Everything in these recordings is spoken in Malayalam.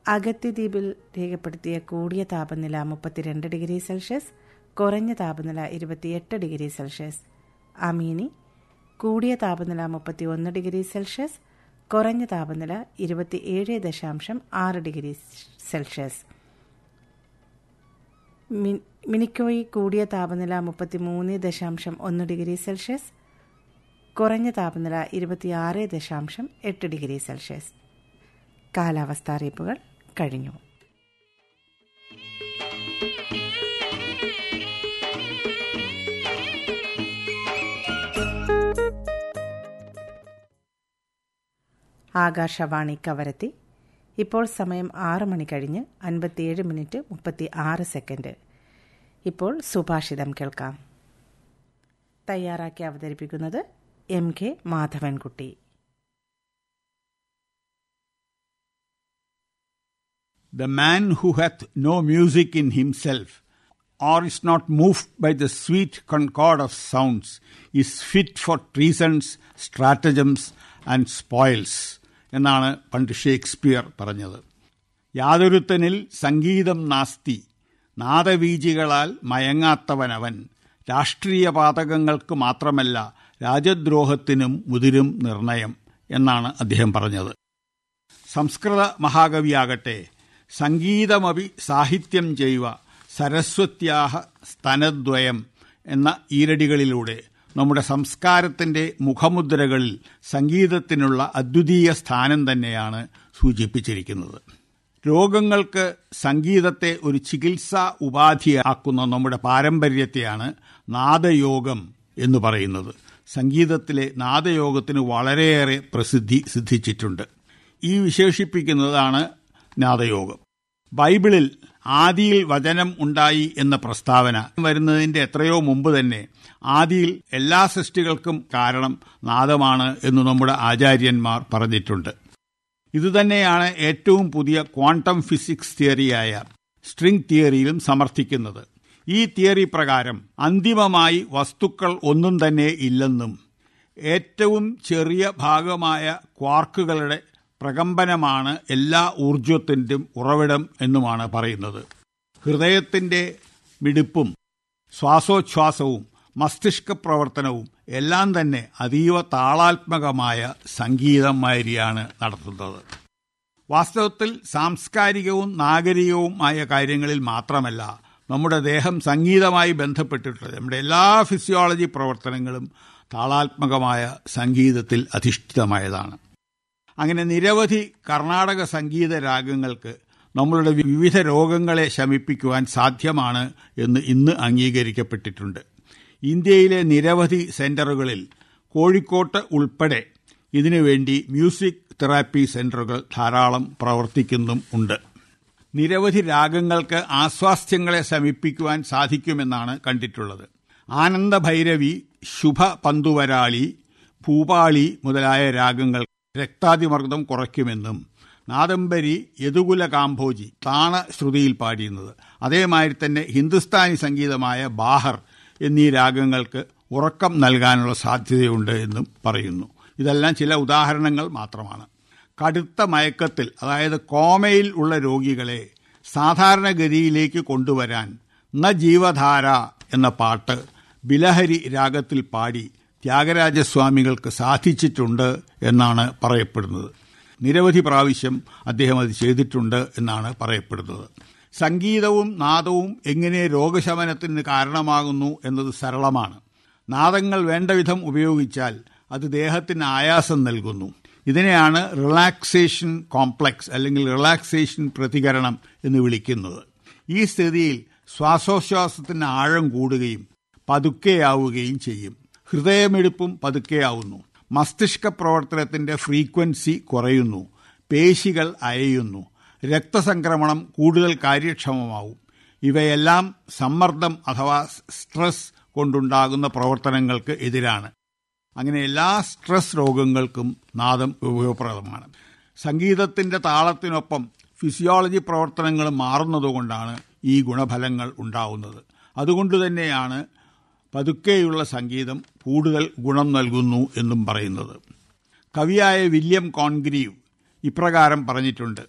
അഗത്യദ്വീപിൽ രേഖപ്പെടുത്തിയ കൂടിയ താപനില മുപ്പത്തിരണ്ട് ഡിഗ്രി സെൽഷ്യസ് കുറഞ്ഞ താപനില ഇരുപത്തിയെട്ട് ഡിഗ്രി സെൽഷ്യസ് അമീനി കൂടിയ താപനില മുപ്പത്തിയൊന്ന് ഡിഗ്രി സെൽഷ്യസ് കുറഞ്ഞ താപനില ഇരുപത്തിയേഴ് ദശാംശം ആറ് ഡിഗ്രി സെൽഷ്യസ് മി- മിനിക്കോയി കൂടിയ താപനില മുപ്പത്തിമൂന്ന് ദശാംശം ഒന്ന് ഡിഗ്രി സെൽഷ്യസ് കുറഞ്ഞ താപനില ഇരുപത്തിയാറ് ദശാംശം എട്ട് ഡിഗ്രി സെൽഷ്യസ് കാലാവസ്ഥാ അറിയിപ്പുകൾ കഴിഞ്ഞു ആകാശവാണി കവരത്തി ഇപ്പോൾ സമയം ആറ് മണി കഴിഞ്ഞ് അൻപത്തിയേഴ് മിനിറ്റ് മുപ്പത്തി ആറ് സെക്കൻഡ് ഇപ്പോൾ സുഭാഷിതം കേൾക്കാം തയ്യാറാക്കി അവതരിപ്പിക്കുന്നത് M K Madhavankutty The man who hath no music in himself, or is not moved by the sweet concord of sounds, is fit for treasons, stratagems, and spoils. എന്നാണ് പണ്ട് ഷേക്സ്പിയർ പറഞ്ഞത് യാതൊരുത്തനിൽ സംഗീതം നാസ്തി നാദവീജികളാൽ മയങ്ങാത്തവനവൻ രാഷ്ട്രീയ പാതകങ്ങൾക്ക് മാത്രമല്ല രാജദ്രോഹത്തിനും മുതിരും നിർണയം എന്നാണ് അദ്ദേഹം പറഞ്ഞത് സംസ്കൃത മഹാകവിയാകട്ടെ സംഗീതമപി സാഹിത്യം ചെയ്യുക സരസ്വത്യാഹ സ്തനദ്വയം എന്ന ഈരടികളിലൂടെ നമ്മുടെ സംസ്കാരത്തിന്റെ മുഖമുദ്രകളിൽ സംഗീതത്തിനുള്ള അദ്വിതീയ സ്ഥാനം തന്നെയാണ് സൂചിപ്പിച്ചിരിക്കുന്നത് രോഗങ്ങൾക്ക് സംഗീതത്തെ ഒരു ചികിത്സാ ഉപാധിയാക്കുന്ന നമ്മുടെ പാരമ്പര്യത്തെയാണ് നാദയോഗം എന്ന് പറയുന്നത് സംഗീതത്തിലെ നാദയോഗത്തിന് വളരെയേറെ പ്രസിദ്ധി സിദ്ധിച്ചിട്ടുണ്ട് ഈ വിശേഷിപ്പിക്കുന്നതാണ് നാദയോഗം ബൈബിളിൽ ആദിയിൽ വചനം ഉണ്ടായി എന്ന പ്രസ്താവന വരുന്നതിന്റെ എത്രയോ മുമ്പ് തന്നെ ആദിയിൽ എല്ലാ സൃഷ്ടികൾക്കും കാരണം നാദമാണ് എന്ന് നമ്മുടെ ആചാര്യന്മാർ പറഞ്ഞിട്ടുണ്ട് ഇതുതന്നെയാണ് ഏറ്റവും പുതിയ ക്വാണ്ടം ഫിസിക്സ് തിയറിയായ സ്ട്രിംഗ് തിയറിയിലും സമർത്ഥിക്കുന്നത് ഈ തിയറി പ്രകാരം അന്തിമമായി വസ്തുക്കൾ ഒന്നും തന്നെ ഇല്ലെന്നും ഏറ്റവും ചെറിയ ഭാഗമായ ക്വാർക്കുകളുടെ പ്രകമ്പനമാണ് എല്ലാ ഊർജത്തിൻ്റെയും ഉറവിടം എന്നുമാണ് പറയുന്നത് ഹൃദയത്തിൻ്റെ മിടിപ്പും ശ്വാസോച്ഛ്വാസവും മസ്തിഷ്ക പ്രവർത്തനവും എല്ലാം തന്നെ അതീവ താളാത്മകമായ സംഗീതമായിരിയാണ് നടത്തുന്നത് വാസ്തവത്തിൽ സാംസ്കാരികവും നാഗരികവുമായ കാര്യങ്ങളിൽ മാത്രമല്ല നമ്മുടെ ദേഹം സംഗീതമായി ബന്ധപ്പെട്ടിട്ടുള്ളത് നമ്മുടെ എല്ലാ ഫിസിയോളജി പ്രവർത്തനങ്ങളും താളാത്മകമായ സംഗീതത്തിൽ അധിഷ്ഠിതമായതാണ് അങ്ങനെ നിരവധി കർണാടക സംഗീത രാഗങ്ങൾക്ക് നമ്മളുടെ വിവിധ രോഗങ്ങളെ ശമിപ്പിക്കുവാൻ സാധ്യമാണ് എന്ന് ഇന്ന് അംഗീകരിക്കപ്പെട്ടിട്ടുണ്ട് ഇന്ത്യയിലെ നിരവധി സെന്ററുകളിൽ കോഴിക്കോട്ട് ഉൾപ്പെടെ ഇതിനുവേണ്ടി മ്യൂസിക് തെറാപ്പി സെന്ററുകൾ ധാരാളം പ്രവർത്തിക്കുന്നും ഉണ്ട് നിരവധി രാഗങ്ങൾക്ക് ആസ്വാസ്ഥ്യങ്ങളെ ശമിപ്പിക്കുവാൻ സാധിക്കുമെന്നാണ് കണ്ടിട്ടുള്ളത് ആനന്ദഭൈരവി ശുഭ പന്തുവരാളി ഭൂപാളി മുതലായ രാഗങ്ങൾ രക്താതിമർദ്ദം കുറയ്ക്കുമെന്നും നാദംബരി യദുകുല കാംഭോജി താണ ശ്രുതിയിൽ പാടിയുന്നത് അതേമാതിരി തന്നെ ഹിന്ദുസ്ഥാനി സംഗീതമായ ബാഹർ എന്നീ രാഗങ്ങൾക്ക് ഉറക്കം നൽകാനുള്ള സാധ്യതയുണ്ട് എന്നും പറയുന്നു ഇതെല്ലാം ചില ഉദാഹരണങ്ങൾ മാത്രമാണ് കടുത്ത മയക്കത്തിൽ അതായത് കോമയിൽ ഉള്ള രോഗികളെ സാധാരണഗതിയിലേക്ക് കൊണ്ടുവരാൻ ന ജീവധാര എന്ന പാട്ട് ബിലഹരി രാഗത്തിൽ പാടി ത്യാഗരാജസ്വാമികൾക്ക് സാധിച്ചിട്ടുണ്ട് എന്നാണ് പറയപ്പെടുന്നത് നിരവധി പ്രാവശ്യം അദ്ദേഹം അത് ചെയ്തിട്ടുണ്ട് എന്നാണ് പറയപ്പെടുന്നത് സംഗീതവും നാദവും എങ്ങനെ രോഗശമനത്തിന് കാരണമാകുന്നു എന്നത് സരളമാണ് നാദങ്ങൾ വേണ്ടവിധം ഉപയോഗിച്ചാൽ അത് ദേഹത്തിന് ആയാസം നൽകുന്നു ഇതിനെയാണ് റിലാക്സേഷൻ കോംപ്ലക്സ് അല്ലെങ്കിൽ റിലാക്സേഷൻ പ്രതികരണം എന്ന് വിളിക്കുന്നത് ഈ സ്ഥിതിയിൽ ശ്വാസോച്ഛ്വാസത്തിന് ആഴം കൂടുകയും പതുക്കെയാവുകയും ചെയ്യും ഹൃദയമെടുപ്പും പതുക്കെയാവുന്നു മസ്തിഷ്ക പ്രവർത്തനത്തിന്റെ ഫ്രീക്വൻസി കുറയുന്നു പേശികൾ അയയുന്നു രക്തസംക്രമണം കൂടുതൽ കാര്യക്ഷമമാവും ഇവയെല്ലാം സമ്മർദ്ദം അഥവാ സ്ട്രെസ് കൊണ്ടുണ്ടാകുന്ന പ്രവർത്തനങ്ങൾക്ക് എതിരാണ് അങ്ങനെ എല്ലാ സ്ട്രെസ് രോഗങ്ങൾക്കും നാദം ഉപയോഗപ്രദമാണ് സംഗീതത്തിന്റെ താളത്തിനൊപ്പം ഫിസിയോളജി പ്രവർത്തനങ്ങൾ മാറുന്നതുകൊണ്ടാണ് ഈ ഗുണഫലങ്ങൾ ഉണ്ടാവുന്നത് അതുകൊണ്ട് തന്നെയാണ് പതുക്കെയുള്ള സംഗീതം കൂടുതൽ ഗുണം നൽകുന്നു എന്നും പറയുന്നത് കവിയായ വില്യം കോൺഗ്രീവ് ഇപ്രകാരം പറഞ്ഞിട്ടുണ്ട്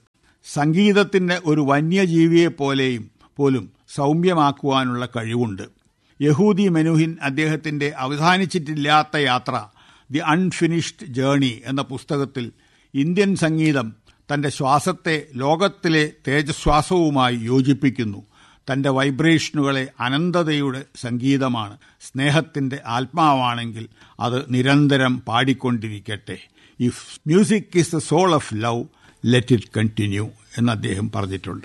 സംഗീതത്തിന് ഒരു വന്യജീവിയെപ്പോലെയും പോലും സൗമ്യമാക്കുവാനുള്ള കഴിവുണ്ട് യഹൂദി മെനുഹിൻ അദ്ദേഹത്തിന്റെ അവസാനിച്ചിട്ടില്ലാത്ത യാത്ര ദി അൺഫിനിഷ്ഡ് ജേണി എന്ന പുസ്തകത്തിൽ ഇന്ത്യൻ സംഗീതം തന്റെ ശ്വാസത്തെ ലോകത്തിലെ തേജശ്വാസവുമായി യോജിപ്പിക്കുന്നു തന്റെ വൈബ്രേഷനുകളെ അനന്തതയുടെ സംഗീതമാണ് സ്നേഹത്തിന്റെ ആത്മാവാണെങ്കിൽ അത് നിരന്തരം പാടിക്കൊണ്ടിരിക്കട്ടെ if music is the soul of love let it continue എന്ന് അദ്ദേഹം പറഞ്ഞിട്ടുണ്ട്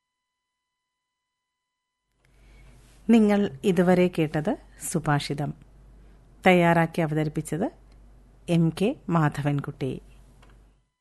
നിങ്ങൾ ഇതുവരെ കേട്ടത് സുഭാഷിതം തയ്യാറാക്കി അവതരിപ്പിച്ചത് എം കെ മാധവൻകുട്ടി